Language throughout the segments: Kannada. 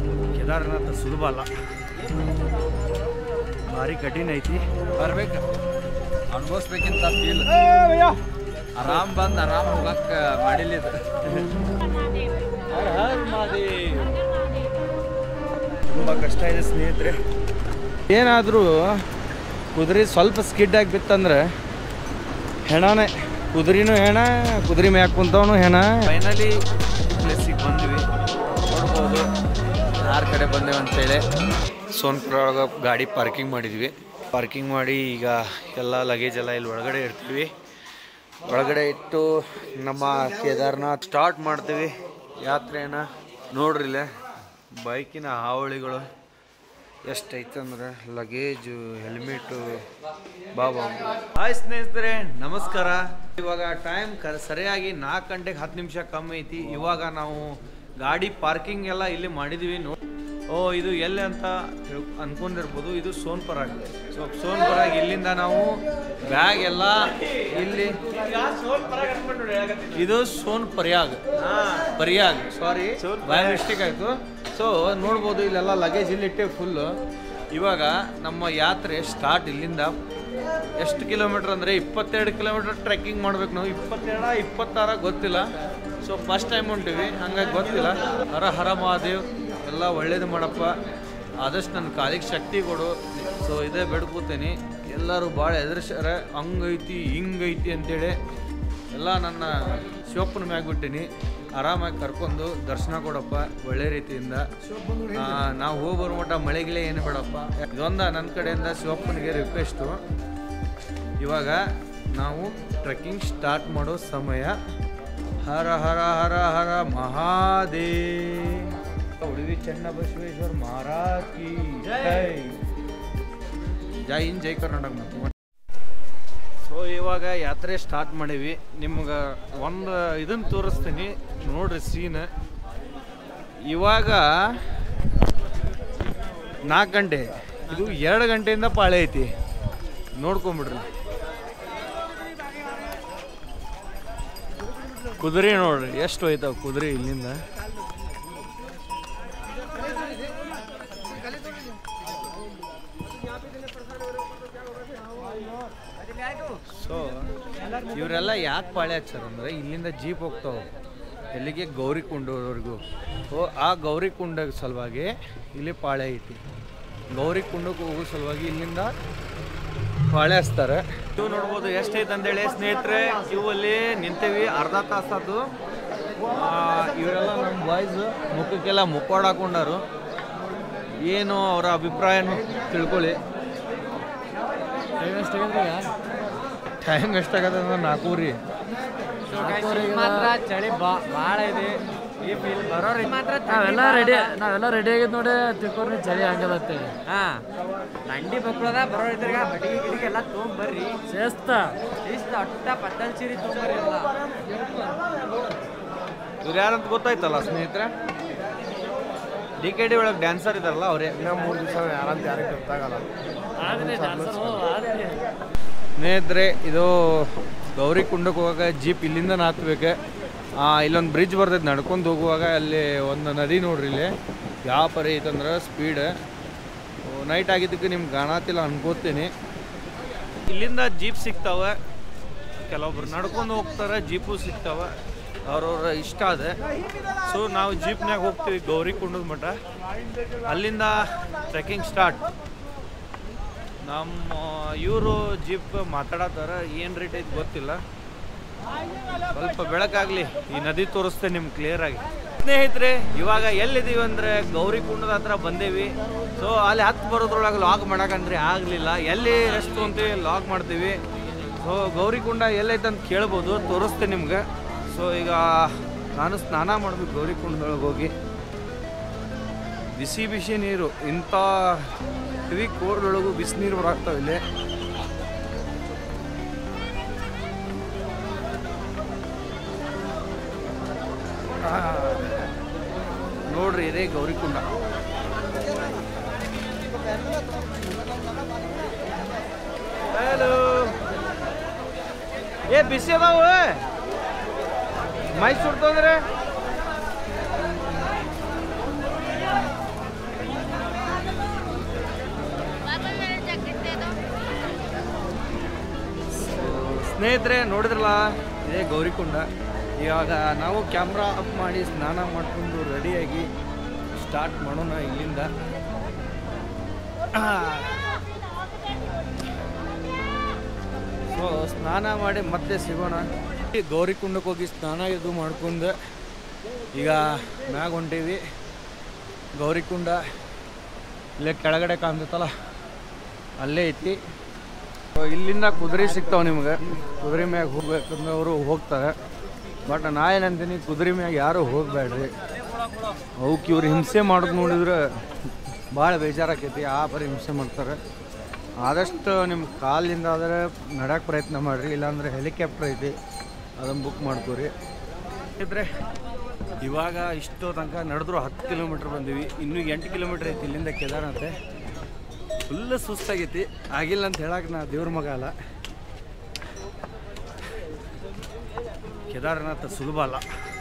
ಕೇದಾರನಾಥ ಸುಲಭ ಅಲ್ಲ ಭಾರಿ ಕಠಿಣ ಐತಿ ಬರ್ಬೇಕು ಅನ್ಭವಿಸ್ಬೇಕಿಂತ ಫೀಲ್ ಆರಾಮ್ ಬಂದ್ ಆರಾಮ್ ಹೋಗಕ್ ಮಾಡಿಲ್ಲ ಇದು ತುಂಬ ಕಷ್ಟ ಇದೆ ಸ್ನೇಹಿತರೆ ಏನಾದರೂ ಕುದುರೆ ಸ್ವಲ್ಪ ಸ್ಕಿಡ್ ಆಗಿ ಬಿತ್ತಂದ್ರೆ ಹೆಣನೇ ಕುದುರೆನೂ ಹೆಣ ಕುದುರೆ ಮ್ಯಾಕ್ ಕುಂತವನು ಹೆಣ ಫೈನಲಿ ಪ್ಲೇಸಿಗೆ ಬಂದ್ವಿ ನೋಡ್ಬೋದು ಯಾರ ಕಡೆ ಬಂದೇವೆ ಅಂತೇಳಿ ಸೋನ್ಪುರ ಒಳಗೆ ಗಾಡಿ ಪಾರ್ಕಿಂಗ್ ಮಾಡಿದ್ವಿ ಪಾರ್ಕಿಂಗ್ ಮಾಡಿ ಈಗ ಎಲ್ಲ ಲಗೇಜ್ ಎಲ್ಲ ಇಲ್ಲಿ ಒಳಗಡೆ ಇರ್ತೀವಿ ಒಳಗಡೆ ಇಟ್ಟು ನಮ್ಮ ಕೇದಾರ್ನಾಥ್ ಸ್ಟಾರ್ಟ್ ಮಾಡ್ತೀವಿ ಯಾತ್ರೆನ ನೋಡ್ರಿ ಇಲ್ಲೇ ಬೈಕಿನ ಹಾವಳಿಗಳು ಎಷ್ಟೈತೆ ಅಂದ್ರೆ ಲಗೇಜು ಹೆಲ್ಮೆಟು ಬಾಬಾ ಹಾಯ್ ಸ್ನೇಹಿತರೆ ನಮಸ್ಕಾರ ಇವಾಗ ಟೈಮ್ ಕ ಸರಿಯಾಗಿ ನಾಲ್ಕು ಗಂಟೆಗೆ ಹತ್ತು ನಿಮಿಷ ಕಮ್ಮಿ ಐತಿ ಇವಾಗ ನಾವು ಗಾಡಿ ಪಾರ್ಕಿಂಗ್ ಎಲ್ಲ ಇಲ್ಲಿ ಮಾಡಿದ್ವಿ ನೋ ಓ ಇದು ಎಲ್ಲಿ ಅಂತ ತಿಳ್- ಅನ್ಕೊಂಡಿರ್ಬೋದು ಇದು ಸೋನ್ಪರಾಗ್ ಸೊ ಸೋನ್ಪರಾಗ್ ಇಲ್ಲಿಂದ ನಾವು ಬ್ಯಾಗ್ ಎಲ್ಲ ಇಲ್ಲಿ ಇದು ಸೋನ್ ಪರ್ಯಾಗ್ ಪರ್ಯಾಗ್ ಸಾರಿ ಬಾಯ್ ಮಿಸ್ಟೇಕ್ ಆಯ್ತು ಸೊ ನೋಡ್ಬೋದು ಇಲ್ಲೆಲ್ಲ ಲಗೇಜ್ ಇಲ್ಲಿಟ್ಟೆ ಫುಲ್ಲು ಇವಾಗ ನಮ್ಮ ಯಾತ್ರೆ ಸ್ಟಾರ್ಟ್ ಇಲ್ಲಿಂದ ಎಷ್ಟು ಕಿಲೋಮೀಟರ್ ಅಂದರೆ ಇಪ್ಪತ್ತೆರಡು ಕಿಲೋಮೀಟರ್ ಟ್ರೆಕ್ಕಿಂಗ್ ಮಾಡ್ಬೇಕು ನಾವು ಇಪ್ಪತ್ತೆರಡ ಇಪ್ಪತ್ತಾರ ಗೊತ್ತಿಲ್ಲ ಸೊ ಫಸ್ಟ್ ಟೈಮ್ ಹೊಂಟಿವಿ ಹಂಗಾಗಿ ಗೊತ್ತಿಲ್ಲ ಹರ ಹರ ಮಹಾದೇವ್ ಎಲ್ಲ ಒಳ್ಳೇದು ಮಾಡಪ್ಪ ಆದಷ್ಟು ನನ್ನ ಕಾಲಿಗೆ ಶಕ್ತಿ ಕೊಡು ಸೊ ಇದೇ ಬೇಡ್ಕೋತೀನಿ ಎಲ್ಲರೂ ಭಾಳ ಎದುರಿಸ್ಯಾರ ಹಂಗೈತಿ ಹಿಂಗೈತಿ ಅಂತೇಳಿ ಎಲ್ಲ ನನ್ನ ಶಿವಪ್ಪನ ಮ್ಯಾಗ ಬಿಟ್ಟಿನಿ ಆರಾಮಾಗಿ ಕರ್ಕೊಂಡು ದರ್ಶನ ಕೊಡಪ್ಪ ಒಳ್ಳೆ ರೀತಿಯಿಂದ ಆ, ನಾವು ಹೋಗಿ ಬರೋ ಮಟ್ಟ ಮಳೆಗಿಳೆ ಏನು ಬೇಡಪ್ಪ ಇದೊಂದ ನನ್ನ ಕಡೆಯಿಂದ ಶಿವಪ್ಪನಿಗೆ ರಿಕ್ವೆಸ್ಟು ಇವಾಗ ನಾವು ಟ್ರೆಕ್ಕಿಂಗ್ ಸ್ಟಾರ್ಟ್ ಮಾಡೋ ಸಮಯ ಹರ ಹರ ಹರ ಹರ ಮಹಾದೇ ಉಡುಪಿ ಚೆನ್ನಬಸವೇಶ್ವರ ಮಹಾರಾಜ್ ಕಿ ಜೈ ಜೈ ಹಿಂದ್ ಜೈ ಕರ್ನಾಟಕ ಮತ್ತು ಸೊ ಇವಾಗ ಯಾತ್ರೆ ಸ್ಟಾರ್ಟ್ ಮಾಡೀವಿ ನಿಮ್ಗೆ ಒಂದು ಇದನ್ನು ತೋರಿಸ್ತೀನಿ ನೋಡ್ರಿ ಸೀನ್ ಇವಾಗ ನಾಲ್ಕು ಗಂಟೆ ಇದು ಎರಡು ಗಂಟೆಯಿಂದ ಪಾಳೆ ಐತಿ ನೋಡ್ಕೊಂಬಿಡ್ರಿ ಕುದುರೆ ನೋಡ್ರಿ ಎಷ್ಟು ಹೋಯ್ತಾವ ಕುದುರೆ ಇಲ್ಲಿಂದ ಸೊ ಇವರೆಲ್ಲ ಯಾಕೆ ಪಾಳೆ ಹಚ್ಚಾರ ಅಂದ್ರೆ ಇಲ್ಲಿಂದ ಜೀಪ್ ಹೋಗ್ತಾವ ಎಲ್ಲಿಗೆ ಗೌರಿ ಕುಂಡವರೆಗೂ ಓ ಆ ಗೌರಿ ಕುಂಡ ಸಲುವಾಗಿ ಇಲ್ಲಿ ಪಾಳೆ ಐತಿ ಗೌರಿ ಕುಂಡಕ್ಕೆ ಹೋಗೋ ಸಲುವಾಗಿ ಇಲ್ಲಿಂದ ಪಾಳೆ ಹಚ್ತಾರೆ ಇವು ನೋಡ್ಬೋದು ಎಷ್ಟೈತೆ ಅಂತೇಳಿ ಸ್ನೇಹಿತರೆ ಕ್ಯೂ ಅಲ್ಲಿ ನಿಂತೇವಿ ಅರ್ಧ ತಾಸದು ಇವರೆಲ್ಲ ನಮ್ಮ ಬಾಯ್ಸ್ ಮುಖಕ್ಕೆಲ್ಲ ಮುಕ್ಕೋಡ್ ಹಾಕೊಂಡಾರು ಏನು ಅವರ ಅಭಿಪ್ರಾಯನೂ ತಿಳ್ಕೊಳ್ಳಿ ಟೈಮ್ ಎಷ್ಟಾಗತ್ತೆ ಅಂದ್ರೆ ನಾಲ್ಕೂರಿ ಮಾತ್ರ ಚಳಿ ಭಾಳ ಇದೆ ಈ ಫೀಲ್ ಬರೋರಿ ಮಾತ್ರ ನಾವೆಲ್ಲ ರೆಡಿ ನಾವೆಲ್ಲ ರೆಡಿ ಆಗಿದ್ ನೋಡಿ ತಿಳ್ಕೊರಿ ಚಳಿ ಹಂಗದತ್ತೆ ಹಾ ನಂಡಿ ಬಕ್ಳದ ಬರೋ ಇದ್ರಾಗ ಬಡಿಗೆ ಗಿಡಿಗೆ ಎಲ್ಲ ತೊಗೊಂಬರ್ರಿ ಸೇಸ್ತ ಇಷ್ಟ ಅಟ್ಟ ಪತ್ತಲ್ ಸೀರೆ ತೊಗೊಂಬರ್ರಿ ಎಲ್ಲ ಇವ್ರು ಯಾರಂತ ಗೊತ್ತಾಯ್ತಲ್ಲ ಸ್ನೇಹಿತರೆ ಡಿ ಕೆ ಡಿ ಒಳಗೆ ಡ್ಯಾನ್ಸರ್ ಇದಾರಲ್ಲ ಅವರೇ ಮೂರು ದಿವಸ ಯಾರಂತ ಯಾರಿಗೆ ಗೊತ್ತಾಗಲ್ಲ ಸ್ನೇಹಿತರೆ ಇದು ಗೌರಿ ಕುಂಡಕ್ಕೆ ಹೋಗಾಗ ಜೀಪ್ ಇಲ್ಲಿಂದ ನಾತ್ಬೇಕು ಇಲ್ಲೊಂದು ಬ್ರಿಡ್ಜ್ ಬರ್ತೈತೆ ನಡ್ಕೊಂಡು ಹೋಗುವಾಗ ಅಲ್ಲಿ ಒಂದು ನದಿ ನೋಡ್ರಿ ಇಲ್ಲಿ ಯಾವ ಪರಿ ಐತಂದ್ರೆ ಸ್ಪೀಡ್ ನೈಟ್ ಆಗಿದ್ದಕ್ಕೆ ನಿಮ್ಗೆ ಕಾಣತಿಲ್ಲ ಅನ್ಕೋತೀನಿ ಇಲ್ಲಿಂದ ಜೀಪ್ ಸಿಗ್ತಾವೆ ಕೆಲವೊಬ್ರು ನಡ್ಕೊಂಡು ಹೋಗ್ತಾರೆ ಜೀಪು ಸಿಗ್ತಾವೆ ಅವ್ರವ್ರ ಇಷ್ಟ ಅದೆ ಸೊ ನಾವು ಜೀಪ್ನಾಗ ಹೋಗ್ತೀವಿ ಗೌರಿ ಕುಂಡದ ಮಠ ಅಲ್ಲಿಂದ ಟ್ರೆಕ್ಕಿಂಗ್ ಸ್ಟಾರ್ಟ್ ನಮ್ಮ ಇವರು ಜೀಪ್ ಮಾತಾಡತ್ತಾರ ಏನು ರೇಟ್ ಐತೆ ಗೊತ್ತಿಲ್ಲ ಸ್ವಲ್ಪ ಬೆಳಕಾಗ್ಲಿ ಈ ನದಿ ತೋರಿಸ್ತೇನೆ ನಿಮ್ಗೆ ಕ್ಲಿಯರ್ ಆಗಿ ಸ್ನೇಹಿತರೆ ಇವಾಗ ಎಲ್ಲಿದ್ದೀವಿ ಅಂದ್ರೆ ಗೌರಿ ಕುಂಡದ ಹತ್ರ ಬಂದೇವಿ ಸೊ ಅಲ್ಲಿ ಹತ್ತು ಬರೋದ್ರೊಳಗೆ ಲಾಗ್ ಮಾಡಕಂದ್ರೆ ಆಗಲಿಲ್ಲ ಎಲ್ಲಿ ರೆಸ್ಟ್ ಅಂತೀವಿ ಲಾಗ್ ಮಾಡ್ತೀವಿ ಸೊ ಗೌರಿ ಕುಂಡ ಎಲ್ಲೈತೆ ಅಂತ ಕೇಳ್ಬೋದು ತೋರಿಸ್ತೇನೆ ನಿಮ್ಗೆ ಸೊ ಈಗ ನಾನು ಸ್ನಾನ ಮಾಡ್ಬೇಕು ಗೌರಿ ಕುಂಡದೊಳಗೆ ಹೋಗಿ ಬಿಸಿ ಬಿಸಿ ನೀರು ಇಂಥ ಹೆವಿ ಕೋರ್ದೊಳಗು ಬಿಸಿನೀರು ಬರಾಕ್ತಾವ ಇಲ್ಲಿ ಆ, ನೋಡ್ರಿ ಇದೇ ಗೌರಿಕುಂಡ ಹಲೋ ಏ ಬಿಸಿ ಅದಾವ ಮೈ ಸುಡ್ತಂದ್ರೆ ಸ್ನೇಹಿತರೆ ನೋಡಿದ್ರಲ್ಲ ಇದೇ ಗೌರಿಕೊಂಡ ಇವಾಗ ನಾವು ಕ್ಯಾಮ್ರಾ ಅಪ್ ಮಾಡಿ ಸ್ನಾನ ಮಾಡಿಕೊಂಡು ರೆಡಿಯಾಗಿ ಸ್ಟಾರ್ಟ್ ಮಾಡೋಣ ಇಲ್ಲಿಂದ ಸೊ ಸ್ನಾನ ಮಾಡಿ ಮತ್ತೆ ಸಿಗೋಣ ಈ ಗೌರಿಕುಂಡಕ್ಕೆ ಹೋಗಿ ಸ್ನಾನ ಇದು ಮಾಡ್ಕೊಂಡು ಈಗ ಮ್ಯಾಗ ಹೊಂಟೀವಿ ಗೌರಿಕುಂಡ ಇಲ್ಲೇ ಕೆಳಗಡೆ ಕಾಣ್ತೈತಲ್ಲ ಅಲ್ಲೇ ಐತಿ ಸೊ ಇಲ್ಲಿಂದ ಕುದುರೆ ಸಿಗ್ತಾವೆ ನಿಮ್ಗೆ ಕುದುರೆ ಮ್ಯಾಗ ಹೋಗ್ಬೇಕಂದವರು ಹೋಗ್ತಾರೆ ಬಟ್ ನಾ ಏನಂತೀನಿ ಕುದುರೆ ಮ್ಯಾಗ ಯಾರು ಹೋಗಬೇಡ್ರಿ ಅವಕ್ಕೆ ಇವ್ರು ಹಿಂಸೆ ಮಾಡೋದು ನೋಡಿದ್ರೆ ಭಾಳ ಬೇಜಾರಾಕೈತಿ ಆ ಪರಿ ಹಿಂಸೆ ಮಾಡ್ತಾರೆ ಆದಷ್ಟು ನಿಮ್ಮ ಕಾಲಿಂದ ಆದರೆ ನಡಕ್ಕೆ ಪ್ರಯತ್ನ ಮಾಡಿರಿ ಇಲ್ಲಾಂದ್ರೆ ಹೆಲಿಕಾಪ್ಟರ್ ಐತಿ ಅದನ್ನು ಬುಕ್ ಮಾಡ್ಕೋರಿ ಇದ್ರೆ ಇವಾಗ ಇಷ್ಟು ತನಕ ನಡೆದ್ರು ಹತ್ತು ಕಿಲೋಮೀಟ್ರ್ ಬಂದೀವಿ ಇನ್ನೂ ಎಂಟು ಕಿಲೋಮೀಟ್ರ್ ಐತಿ ಇಲ್ಲಿಂದ ಕೇದಾರನಾಥ ಫುಲ್ ಸುಸ್ತಾಗೈತಿ ಆಗಿಲ್ಲ ಅಂತ ಹೇಳಕ್ಕೆ ನಾ ದೇವ್ರ ಮಗ ಅಲ್ಲ ಕೇದಾರನಾಥ ಸುಲಭ ಅಲ್ಲ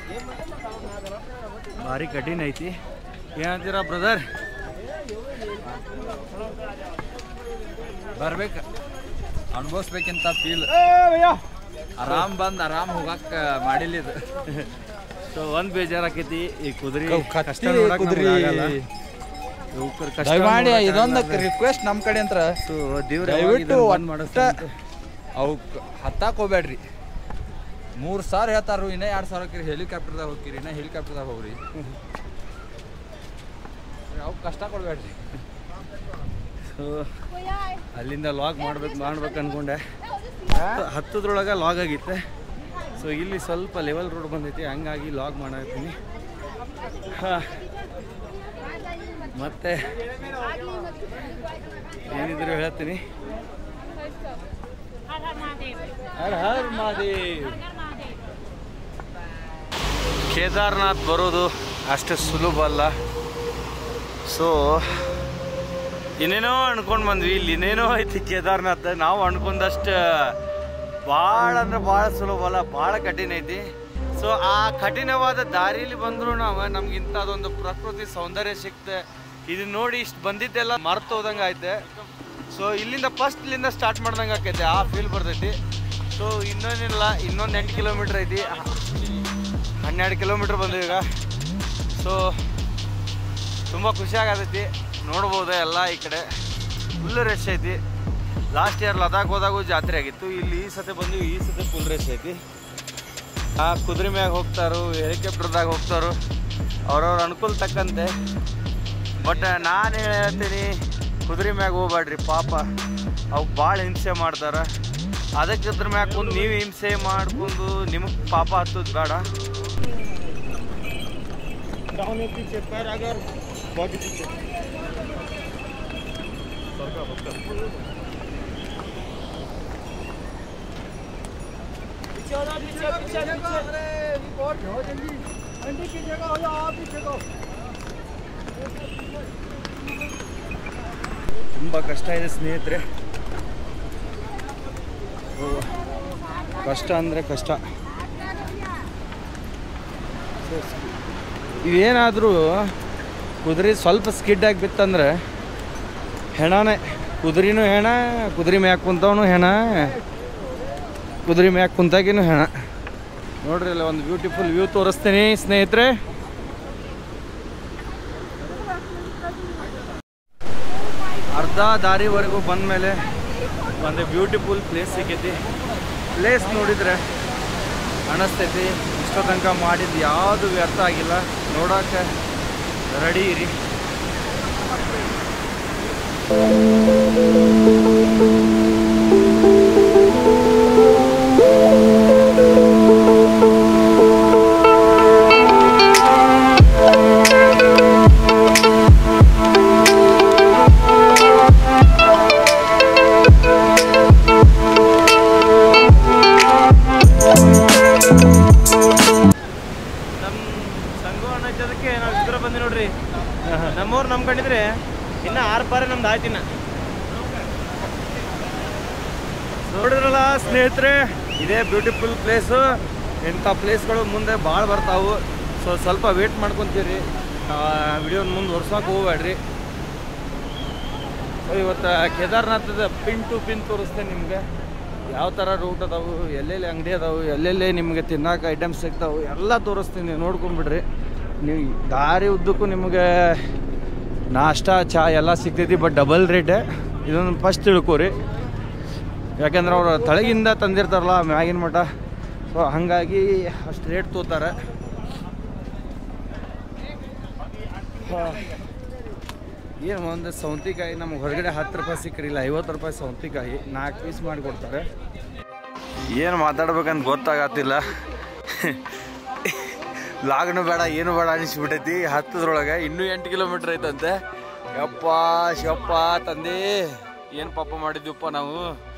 ಭಾರಿ ಕಠಿಣ ಐತಿ ಏನಂತೀರಾ ಬ್ರದರ್ ಬರ್ಬೇಕು ಅನುಭವಿಸ್ಬೇಕಿಂತ ಫೀಲ್ ಆರಾಮ್ ಬಂದ್ ಆರಾಮ್ ಹೋಗಕ್ ಮಾಡಿಲ್ಲ ಇದು ಸೊ ಒಂದು ಬೇಜಾರಾಕೈತಿ ಈ ಕುದುರೆ ಕತ್ತಿ ಕಷ್ಟ ನೋಡಕ್ ಕುದುರೆ. ನಮ್ಗ್ ಆಗಲ್ಲ. ಇವ್ಕರ್ ಕಷ್ಟ ದಯಮಾಡಿ ನೋಡಕ್ ಇದೊಂದು ಆಗಲ್ಲ. ರಿಕ್ವೆಸ್ಟ್ ನಮ್ಮ ಕಡೆ ಅಂತ ಸೊ ದೇವ್ರ ದಯವಿಟ್ಟು ಬಂದ್ ಒಟ್ಟ ಮಾಡಿಸ್ತಾನೆ ಅವಕ್ ಹತ್ತಾಕ್ ಹೋಗ್ಬೇಡ್ರಿ ಮೂರ್ ಸಾವಿರ ಹೇಳ್ತಾರು ಇನ್ನ ಎರಡ್ ಸಾವಿರ ಹೋಗಿರಿ ಹೆಲಿಕಾಪ್ಟರ್ದಾಗ ಹೋಗಿರಿ ಇನ್ನ ಹೆಲಿಕಾಪ್ಟರ್ದಾಗ ಹೋಗ್ರಿ ಅವ್ಕ್ ಕಷ್ಟ ಕೊಡ್ಬೇಡ್ರಿ ಸೊ ಅಲ್ಲಿಂದ ಲಾಗ್ ಮಾಡ್ಬೇಕು ಮಾಡ್ಬೇಕು ಅನ್ಕೊಂಡೆ ಹತ್ತದ್ರೊಳಗೆ ಲಾಗ್ ಆಗಿತ್ತೆ ಸೊ ಇಲ್ಲಿ ಸ್ವಲ್ಪ ಲೆವೆಲ್ ರೋಡ್ ಬಂದೈತಿ ಹಂಗಾಗಿ ಲಾಗ್ ಮಾಡತ್ತೀನಿ ಮತ್ತೆ ಏನಿದ್ರು ಹೇಳ್ತೀನಿ ಹರ್ ಹರ್ ಮಹಾದೇವ್ ಕೇದಾರ್ನಾಥ್ ಬರೋದು ಅಷ್ಟು ಸುಲಭ ಅಲ್ಲ ಸೊ ಇನ್ನೇನೋ ಅನ್ಕೊಂಡು ಬಂದ್ವಿ ಇಲ್ಲಿ ಇನ್ನೇನೋ ಐತಿ ಕೇದಾರ್ನಾಥ್ ನಾವು ಅನ್ಕೊಂಡಷ್ಟು ಭಾಳ ಅಂದ್ರೆ ಭಾಳ ಸುಲಭ ಅಲ್ಲ ಭಾಳ ಕಠಿಣ ಐತಿ ಸೊ ಆ ಕಠಿಣವಾದ ದಾರಿಯಲ್ಲಿ ಬಂದರೂ ನಾವು ನಮ್ಗೆ ಇಂಥದ್ದೊಂದು ಪ್ರಕೃತಿ ಸೌಂದರ್ಯ ಸಿಕ್ತೆ ಇದನ್ನ ನೋಡಿ ಇಷ್ಟು ಬಂದಿದ್ದೆಲ್ಲ ಮರ್ತು ಹೋದಂಗೆ ಐತೆ ಸೊ ಇಲ್ಲಿಂದ ಫಸ್ಟ್ ಇಲ್ಲಿಂದ ಸ್ಟಾರ್ಟ್ ಮಾಡ್ದಂಗೆ ಆಕೈತೆ ಆ ಫೀಲ್ ಬರ್ತೈತಿ ಸೊ ಇನ್ನೊಂದಿಲ್ಲ ಇನ್ನೊಂದು ಎಂಟು ಕಿಲೋಮೀಟ್ರ್ ಐತಿ ಹನ್ನೆರಡು ಕಿಲೋಮೀಟ್ರ್ ಬಂದಿವಿ ಈಗ ಸೊ ತುಂಬ ಖುಷಿ ಆಗತೈತಿ ನೋಡ್ಬೋದು ಎಲ್ಲ ಈ ಕಡೆ ಫುಲ್ ರಶ್ ಐತಿ ಲಾಸ್ಟ್ ಇಯರ್ ಲದಾಖ್ ಹೋದಾಗೂ ಜಾತ್ರೆ ಆಗಿತ್ತು ಇಲ್ಲಿ ಈ ಸತಿ ಬಂದು ಈ ಸತಿ ಫುಲ್ ರಶ್ ಐತಿ ಆ ಕುದುರೆ ಮ್ಯಾಗ ಹೋಗ್ತಾರೋ ಹೆಲಿಕಾಪ್ಟರ್ದಾಗ ಹೋಗ್ತಾರೋ ಅವ್ರವ್ರ ಅನುಕೂಲ ತಕ್ಕಂತೆ ಬಟ್ ನಾನು ಹೇಳ್ತೀನಿ ಕುದುರೆ ಮ್ಯಾಗ ಹೋಗ್ಬೇಡ್ರಿ ಪಾಪ ಅವು ಭಾಳ ಹಿಂಸೆ ಮಾಡ್ತಾರೆ ಅದಕ್ಕೆ ಇದ್ರ ಮ್ಯಾಗ ಕುಂದು ನೀವು ಹಿಂಸೆ ಮಾಡ್ಕೊಂಡು ನಿಮಗೆ ಪಾಪ ಹತ್ತೋದು ಬೇಡ ತುಂಬ ಕಷ್ಟ ಇದೆ ಸ್ನೇಹಿತರೆ ಓ, ಕಷ್ಟ ಅಂದರೆ ಕಷ್ಟ ಇವೇನಾದರೂ ಕುದುರೆ ಸ್ವಲ್ಪ ಸ್ಕಿಡ್ ಆಗಿ ಬಿತ್ತಂದ್ರೆ ಹೆಣನೇ ಕುದುರೆನೂ ಹೆಣ ಕುದುರೆ ಮ್ಯಾಕ್ ಕುಂತವನು ಹೆಣ ಕುದುರೆ ಮ್ಯಾಕ್ ಕುಂತಾಗಿನೂ ಹೆಣ ನೋಡ್ರಿ ಅಲ್ಲ ಒಂದು ಬ್ಯೂಟಿಫುಲ್ ವ್ಯೂ ತೋರಿಸ್ತೀನಿ ಸ್ನೇಹಿತರೆ ಅರ್ಧ ದಾರಿವರೆಗೂ ಬಂದಮೇಲೆ ಒಂದು ಬ್ಯೂಟಿಫುಲ್ ಪ್ಲೇಸ್ ಸಿಕ್ಕೈತಿ ಪ್ಲೇಸ್ ನೋಡಿದರೆ ಅನಿಸ್ತೈತಿ ಇಷ್ಟೋ ತನಕ ಮಾಡಿದ್ದು ಯಾವುದು ವ್ಯರ್ಥ ಆಗಿಲ್ಲ ನೋಡೋಕೆ ರೆಡಿ ಇರಿ ನಮ್ಮ ಸಂಘು ಅನ್ನೋದಕ್ಕೆ ನಾವು ಇದ್ರ ಬಂದು ನೋಡ್ರಿ ನಮ್ಮವ್ರು ನಂಬ್ಕೊಂಡಿದ್ರೆ ಇನ್ನ ಆರು ಪಾರೆ ನಮ್ದು ಆಯ್ತಿನ ನೋಡಿದ್ರಲ್ಲ ಸ್ನೇಹಿತರೆ ಇದೇ ಬ್ಯೂಟಿಫುಲ್ ಪ್ಲೇಸು ಇಂಥ ಪ್ಲೇಸ್ಗಳು ಮುಂದೆ ಭಾಳ ಬರ್ತಾವು ಸೊ ಸ್ವಲ್ಪ ವೇಟ್ ಮಾಡ್ಕೊತೀರಿ ವಿಡಿಯೋನ ಮುಂದೆ ವರ್ಷಕ್ಕೆ ಹೋಗ್ಬೇಡ್ರಿ ಸೊ ಇವತ್ತು ಕೇದಾರ್ನಾಥದ ಪಿನ್ ಟು ಪಿನ್ ತೋರಿಸ್ತೇನೆ ನಿಮಗೆ ಯಾವ ಥರ ರೂಟ್ ಅದಾವು ಎಲ್ಲೆಲ್ಲಿ ಅಂಗಡಿ ಅದಾವು ಎಲ್ಲೆಲ್ಲಿ ನಿಮಗೆ ತಿನ್ನಕ್ಕೆ ಐಟಮ್ಸ್ ಸಿಗ್ತಾವೆ ಎಲ್ಲ ತೋರಿಸ್ತೀನಿ ನೋಡ್ಕೊಂಬಿಡ್ರಿ ನೀವು ದಾರಿ ಉದ್ದಕ್ಕೂ ನಿಮಗೆ ನಾಷ್ಟ ಚಾ ಎಲ್ಲ ಸಿಗ್ತೈತಿ ಬಟ್ ಡಬಲ್ ರೇಟ್ ಇದೊಂದು ಫಸ್ಟ್ ತಿಳ್ಕೊರಿ ಯಾಕಂದ್ರೆ ಅವ್ರು ತಳಗಿಂದ ತಂದಿರ್ತಾರಲ್ಲ ಮ್ಯಾಗಿನ ಮಠ ಸೊ ಹಾಗಾಗಿ ಅಷ್ಟು ರೇಟ್ ತೋತಾರೆ ಏನು ಒಂದು ಸೌಂತಿಕಾಯಿ ನಮ್ಗೆ ಹೊರಗಡೆ ಹತ್ತು ರೂಪಾಯಿ ಸಿಕ್ಕರಿಲ್ಲ ಐವತ್ತು ರೂಪಾಯಿ ಸೌಂತಿಕಾಯಿ ನಾಲ್ಕು ಪೀಸ್ ಮಾಡಿ ಕೊಡ್ತಾರೆ ಏನು ಮಾತಾಡ್ಬೇಕಂತ ಗೊತ್ತಾಗತ್ತಿಲ್ಲ ಲಾಗ್ನು ಬೇಡ ಏನು ಬೇಡ ಅನಿಸ್ಬಿಟ್ಟೈತಿ ಹತ್ತದ್ರೊಳಗೆ ಇನ್ನೂ ಎಂಟು ಕಿಲೋಮೀಟ್ರ್ ಐತಂತೆ ಯಪ್ಪ ಶಿವಪ್ಪ ತಂದೆ ಏನು ಪಾಪ ಮಾಡಿದ್ವಿಪ್ಪ ನಾವು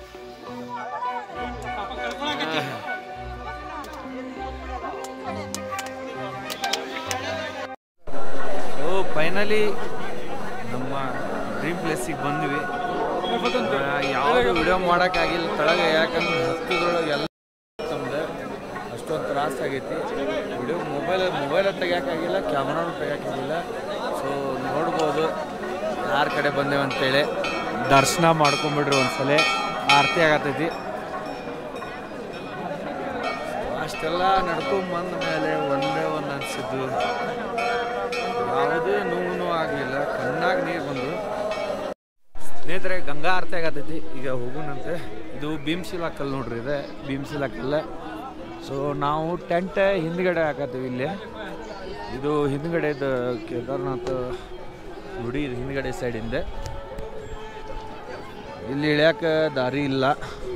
ಸೊ ಫೈನಲಿ ನಮ್ಮ ಡ್ರೀಮ್ ಪ್ಲೇಸಿಗೆ ಬಂದ್ವಿ ಯಾವುದು ವಿಡಿಯೋ ಮಾಡೋಕ್ಕಾಗಿಲ್ಲ ತಳಗೆ ಯಾಕಂದ್ರೆ ಹತ್ತದ್ರೊಳಗೆ ಎಲ್ಲ ನಮ್ದು ಅಷ್ಟೊಂದು ತ್ರಾಸ ಆಗೈತಿ ವಿಡಿಯೋ ಮೊಬೈಲ್ ಮೊಬೈಲ್ ತೆಗಿಯೋಕ್ಕಾಗಿಲ್ಲ ಕ್ಯಾಮ್ರಾನು ತೆಗಿಯೋಕ್ಕಾಗಿಲ್ಲ ಸೊ ನೋಡ್ಬೋದು ಯಾರ ಕಡೆ ಬಂದೇವೆ ಅಂತೇಳಿ ದರ್ಶನ ಮಾಡ್ಕೊಂಬಿಡ್ರಿ ಒಂದ್ಸಲ ಆರತಿ ಆಗತೈತಿ ಅಷ್ಟೆಲ್ಲ ನಡ್ಕೊಂಬಂದ ಮೇಲೆ ಒಂದೇ ಒಂದು ಅನಿಸಿದ್ದು ಯಾವುದೇ ನೋವು ಆಗಲಿಲ್ಲ ಕಣ್ಣಾಗ ನೀರು ಬಂದು ಸ್ನೇಹಿತರೆ ಗಂಗಾ ಆರತಿ ಆಗತೈತಿ ಈಗ ಹೋಗೋಣಂತೆ ಇದು ಭೀಮ್ಶಿಲಾ ಕಲ್ಲು ನೋಡ್ರಿ ಇದೆ ಭೀಮ್ಶಿಲಾ ಕಲ್ಲ ಸೊ ನಾವು ಟೆಂಟ್ ಹಿಂದ್ಗಡೆ ಹಾಕತ್ತೀವಿ ಇಲ್ಲಿ ಇದು ಹಿಂದ್ಗಡೆದು ಕೇದಾರ್ನಾಥ್ ಗುಡಿ ಇದು ಹಿಂದ್ಗಡೆ ಸೈಡಿಂದ ಇಲ್ಲಿ ಇಳ್ಯಾಕ ದಾರಿ ಇಲ್ಲ